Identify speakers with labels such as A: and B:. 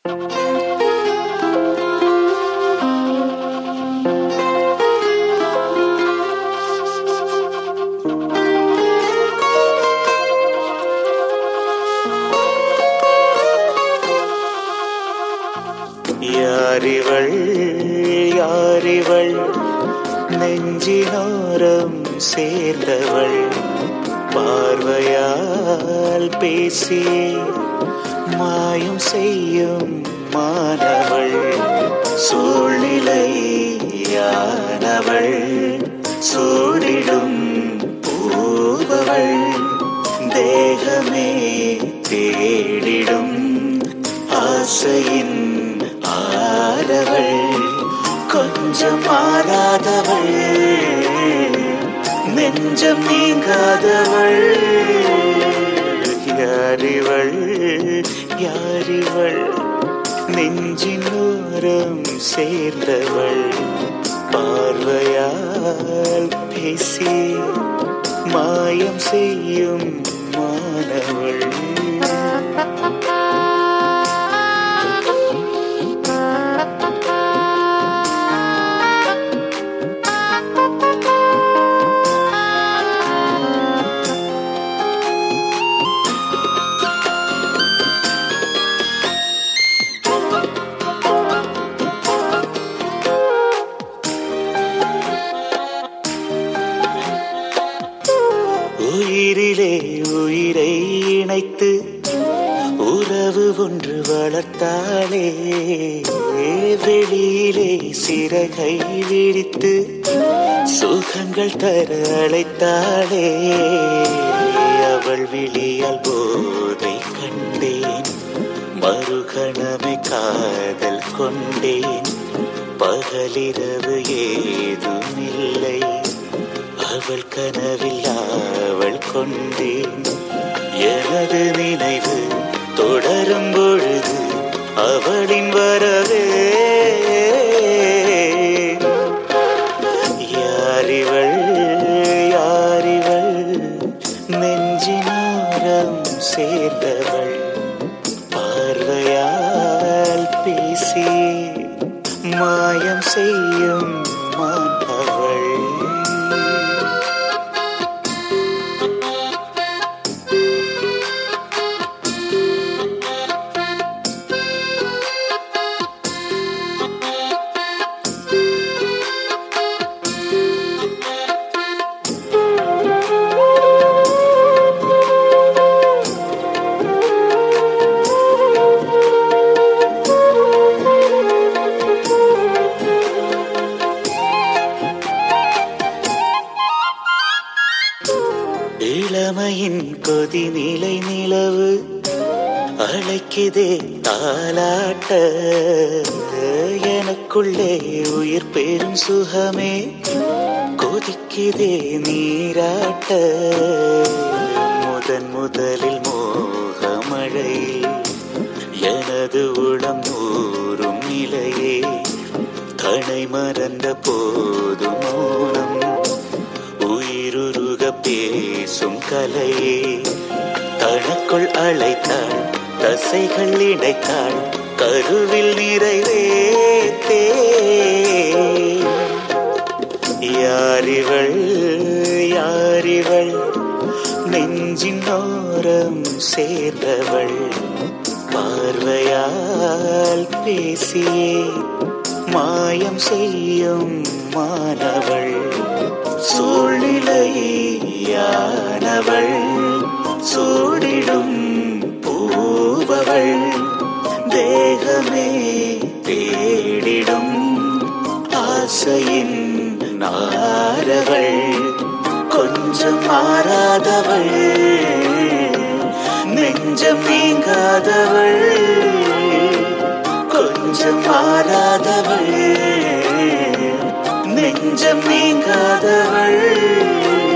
A: யாரிவள் யாரிவள் நெஞ்சினோரம் சேர்ந்தவள் பார்வையால் பேசி மாயம் செய்யும் மாணவள் சூழ்நிலையானவள் சூடிடும் பூவவள் தேகமே தேடிடும் ஆசையின் ஆரவள் கொஞ்சம் மாறாதவள் நெஞ்சம் நீங்காதவள் யாரிவள் யாரிவள் நெஞ்சின் ஓரம் சேர்ந்தவள் பார்வையால் பேசி மாயம் செய்யும் மாணவள் உயிரிலே உயிரை இணைத்து உறவு ஒன்று வளர்த்தாளே வெளியிலே சிறகை விரித்து சுகங்கள் தர அழைத்தாளே அவள் விழியால் போதை கண்டேன் மறுகணமே காதல் கொண்டேன் பகலிரவு ஏதுமில்லை அவள் கனவில் அவள் கொண்டேன் எனது நினைவு தொடரும் பொழுது அவளின் வரவே யாரிவள் யாரிவள் நெஞ்சினோரம் சேர்ந்தவள் பார்வையால் பேசி மாயம் செய்யும் மாட்டவள் இளமையின் கொதி நிலை நிலவு அழைக்குதே தாலாட்ட எனக்குள்ளே உயிர் பெரும் சுகமே கொதிக்குதே நீராட்ட முதன் முதலில் மோகமழையில் எனது உளம் ஊறும் நிலையே தனை மறந்த போதும் மௌனம் உயிருருக பேசும் கலையே தனக்குள் அழைத்தாள் தசைகள் இணைத்தாள் கருவில் நிறைவேத்தே யாரிவள் யாரிவள் நெஞ்சின் ஓரம் சேர்ந்தவள் பார்வையால் பேசியே மாயம் செய்யும் மாணவள் சூழ்நிலையானவள் சூடிடும் பூவவள் தேகமே தேடிடும் ஆசையின் நாரவள் கொஞ்சம் மாறாதவள் நெஞ்சம் நீங்காதவள் கொஞ்சம் மாறாதவள் நெஞ்சம் நீங்காதவள்